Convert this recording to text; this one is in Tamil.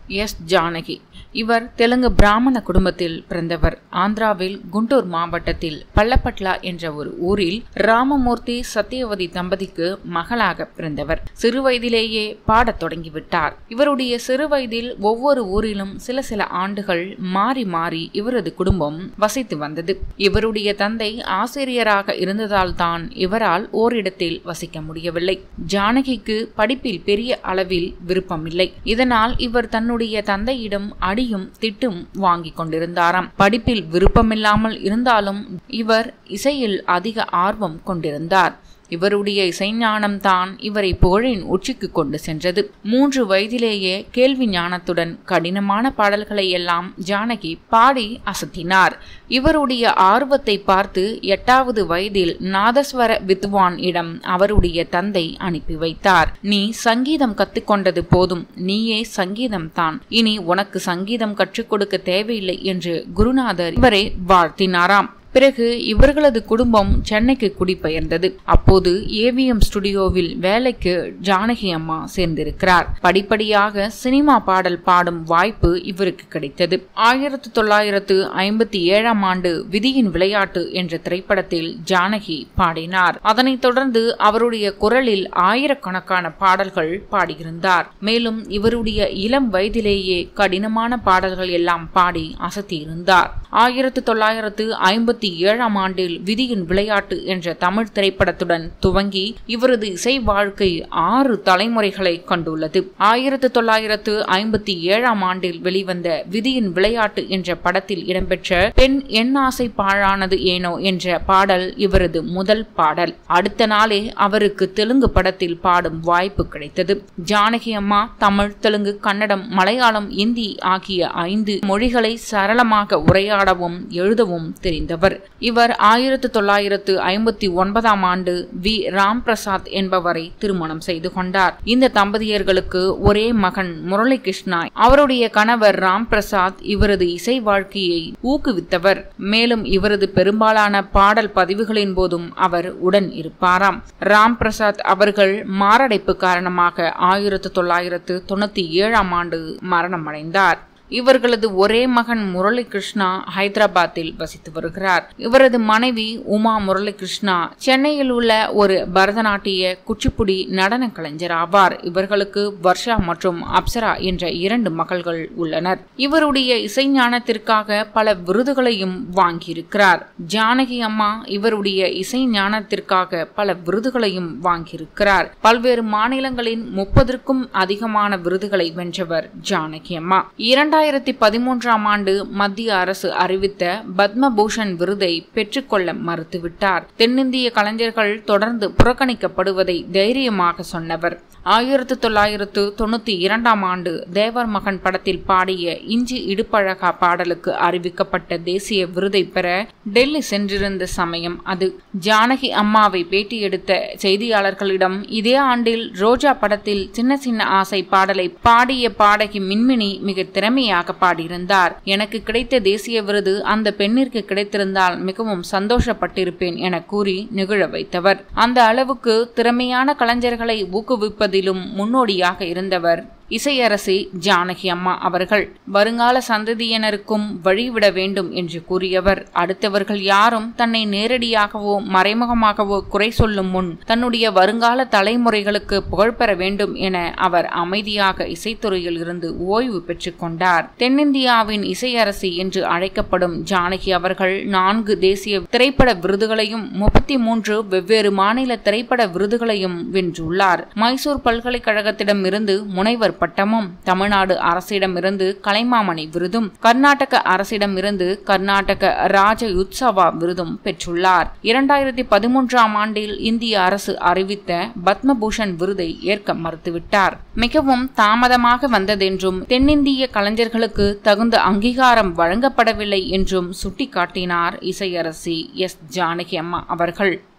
எஸ் ஜானகி இவர் தெலுங்கு பிராமண குடும்பத்தில் பிறந்தவர் ஆந்திராவில் குண்டூர் மாவட்டத்தில் பள்ளப்பட்லா என்ற ஒரு ஊரில் ராமமூர்த்தி சத்தியவதி தம்பதிக்கு மகளாக பிறந்தவர் சிறுவயதிலேயே பாடத் தொடங்கிவிட்டார் இவருடைய சிறுவயதில் ஒவ்வொரு ஊரிலும் சில சில ஆண்டுகள் மாறி மாறி இவரது குடும்பம் வசித்து வந்தது இவருடைய தந்தை ஆசிரியராக இருந்ததால் தான் இவரால் ஓரிடத்தில் வசிக்க முடியவில்லை ஜானகிக்கு படிப்பில் பெரிய அளவில் விருப்பமில்லை இதனால் இவர் தன்னுடைய தந்தையிடம் அடியும் திட்டும் வாங்கி கொண்டிருந்தாராம் படிப்பில் விருப்பமில்லாமல் இருந்தாலும் இவர் இசையில் அதிக ஆர்வம் கொண்டிருந்தார் இவருடைய இசைஞானம் தான் இவரை புகழின் உச்சிக்கு கொண்டு சென்றது மூன்று வயதிலேயே கேள்வி ஞானத்துடன் கடினமான பாடல்களை எல்லாம் ஜானகி பாடி அசத்தினார் இவருடைய ஆர்வத்தை பார்த்து எட்டாவது வயதில் நாதஸ்வர வித்வான் இடம் அவருடைய தந்தை அனுப்பி வைத்தார் நீ சங்கீதம் கத்துக்கொண்டது போதும் நீயே சங்கீதம் தான் இனி உனக்கு சங்கீதம் கற்றுக் கொடுக்க தேவையில்லை என்று குருநாதர் இவரை வாழ்த்தினாராம் பிறகு இவர்களது குடும்பம் சென்னைக்கு குடிபெயர்ந்தது அப்போது ஏவிஎம் ஸ்டுடியோவில் வேலைக்கு ஜானகி அம்மா சேர்ந்திருக்கிறார் படிப்படியாக சினிமா பாடல் பாடும் வாய்ப்பு இவருக்கு கிடைத்தது ஆயிரத்து தொள்ளாயிரத்து ஐம்பத்தி ஏழாம் ஆண்டு விதியின் விளையாட்டு என்ற திரைப்படத்தில் ஜானகி பாடினார் அதனைத் தொடர்ந்து அவருடைய குரலில் ஆயிரக்கணக்கான பாடல்கள் பாடியிருந்தார் மேலும் இவருடைய இளம் வயதிலேயே கடினமான பாடல்கள் எல்லாம் பாடி அசத்தியிருந்தார் ஆயிரத்து தொள்ளாயிரத்து ஐம்பத்தி ஐம்பத்தி ஏழாம் ஆண்டில் விதியின் விளையாட்டு என்ற தமிழ் திரைப்படத்துடன் துவங்கி இவரது இசை வாழ்க்கை ஆறு தலைமுறைகளை கொண்டுள்ளது ஆயிரத்து தொள்ளாயிரத்து ஐம்பத்தி ஏழாம் ஆண்டில் வெளிவந்த விதியின் விளையாட்டு என்ற படத்தில் இடம்பெற்ற பெண் எண்ணாசை பாழானது ஏனோ என்ற பாடல் இவரது முதல் பாடல் அடுத்த நாளே அவருக்கு தெலுங்கு படத்தில் பாடும் வாய்ப்பு கிடைத்தது ஜானகி அம்மா தமிழ் தெலுங்கு கன்னடம் மலையாளம் இந்தி ஆகிய ஐந்து மொழிகளை சரளமாக உரையாடவும் எழுதவும் தெரிந்தவர் இவர் ஆயிரத்து தொள்ளாயிரத்து ஐம்பத்தி ஒன்பதாம் ஆண்டு வி ராம் பிரசாத் என்பவரை திருமணம் செய்து கொண்டார் இந்த தம்பதியர்களுக்கு ஒரே மகன் முரளி கிருஷ்ணா அவருடைய கணவர் ராம் பிரசாத் இவரது இசை வாழ்க்கையை ஊக்குவித்தவர் மேலும் இவரது பெரும்பாலான பாடல் பதிவுகளின் போதும் அவர் உடன் இருப்பாராம் ராம் பிரசாத் அவர்கள் மாரடைப்பு காரணமாக ஆயிரத்து தொள்ளாயிரத்து தொண்ணூத்தி ஏழாம் ஆண்டு மரணமடைந்தார் இவர்களது ஒரே மகன் முரளி கிருஷ்ணா ஹைதராபாத்தில் வசித்து வருகிறார் இவரது மனைவி உமா முரளி கிருஷ்ணா சென்னையில் உள்ள ஒரு பரதநாட்டிய குச்சிப்புடி நடன கலைஞர் ஆவார் இவர்களுக்கு வர்ஷா மற்றும் அப்சரா என்ற இரண்டு மகள்கள் உள்ளனர் இவருடைய இசைஞானத்திற்காக பல விருதுகளையும் வாங்கியிருக்கிறார் ஜானகி அம்மா இவருடைய இசை ஞானத்திற்காக பல விருதுகளையும் வாங்கியிருக்கிறார் பல்வேறு மாநிலங்களின் முப்பதற்கும் அதிகமான விருதுகளை வென்றவர் ஜானகி அம்மா இரண்டாயிரத்தி பதிமூன்றாம் ஆண்டு மத்திய அரசு அறிவித்த பத்மபூஷன் விருதை பெற்றுக்கொள்ள மறுத்துவிட்டார் தென்னிந்திய கலைஞர்கள் தொடர்ந்து புறக்கணிக்கப்படுவதை தைரியமாக சொன்னவர் ஆயிரத்து தொள்ளாயிரத்து தொண்ணூத்தி இரண்டாம் ஆண்டு தேவர் மகன் படத்தில் பாடிய இஞ்சி இடுப்பழகா பாடலுக்கு அறிவிக்கப்பட்ட தேசிய விருதை பெற டெல்லி சென்றிருந்த சமயம் அது ஜானகி அம்மாவை பேட்டி எடுத்த செய்தியாளர்களிடம் இதே ஆண்டில் ரோஜா படத்தில் சின்ன சின்ன ஆசை பாடலை பாடிய பாடகி மின்மினி மிக திறமையாக பாடியிருந்தார் எனக்கு கிடைத்த தேசிய விருது அந்த பெண்ணிற்கு கிடைத்திருந்தால் மிகவும் சந்தோஷப்பட்டிருப்பேன் என கூறி நிகழ வைத்தவர் அந்த அளவுக்கு திறமையான கலைஞர்களை ஊக்குவிப்பதிலும் முன்னோடியாக இருந்தவர் இசையரசி ஜானகி அம்மா அவர்கள் வருங்கால சந்ததியினருக்கும் வழிவிட வேண்டும் என்று கூறியவர் அடுத்தவர்கள் யாரும் தன்னை நேரடியாகவோ மறைமுகமாகவோ குறை சொல்லும் முன் தன்னுடைய வருங்கால தலைமுறைகளுக்கு புகழ் பெற வேண்டும் என அவர் அமைதியாக இசைத்துறையில் இருந்து ஓய்வு பெற்றுக் கொண்டார் தென்னிந்தியாவின் இசையரசி என்று அழைக்கப்படும் ஜானகி அவர்கள் நான்கு தேசிய திரைப்பட விருதுகளையும் முப்பத்தி மூன்று வெவ்வேறு மாநில திரைப்பட விருதுகளையும் வென்றுள்ளார் மைசூர் பல்கலைக்கழகத்திடம் இருந்து முனைவர் பட்டமும் தமிழ்நாடு அரசிடமிருந்து கலைமாமணி விருதும் கர்நாடக அரசிடமிருந்து கர்நாடக ராஜ உத்சவா விருதும் பெற்றுள்ளார் இரண்டாயிரத்தி பதிமூன்றாம் ஆண்டில் இந்திய அரசு அறிவித்த பத்மபூஷன் விருதை ஏற்க மறுத்துவிட்டார் மிகவும் தாமதமாக வந்ததென்றும் தென்னிந்திய கலைஞர்களுக்கு தகுந்த அங்கீகாரம் வழங்கப்படவில்லை என்றும் சுட்டிக்காட்டினார் இசையரசி எஸ் ஜானகி அம்மா அவர்கள்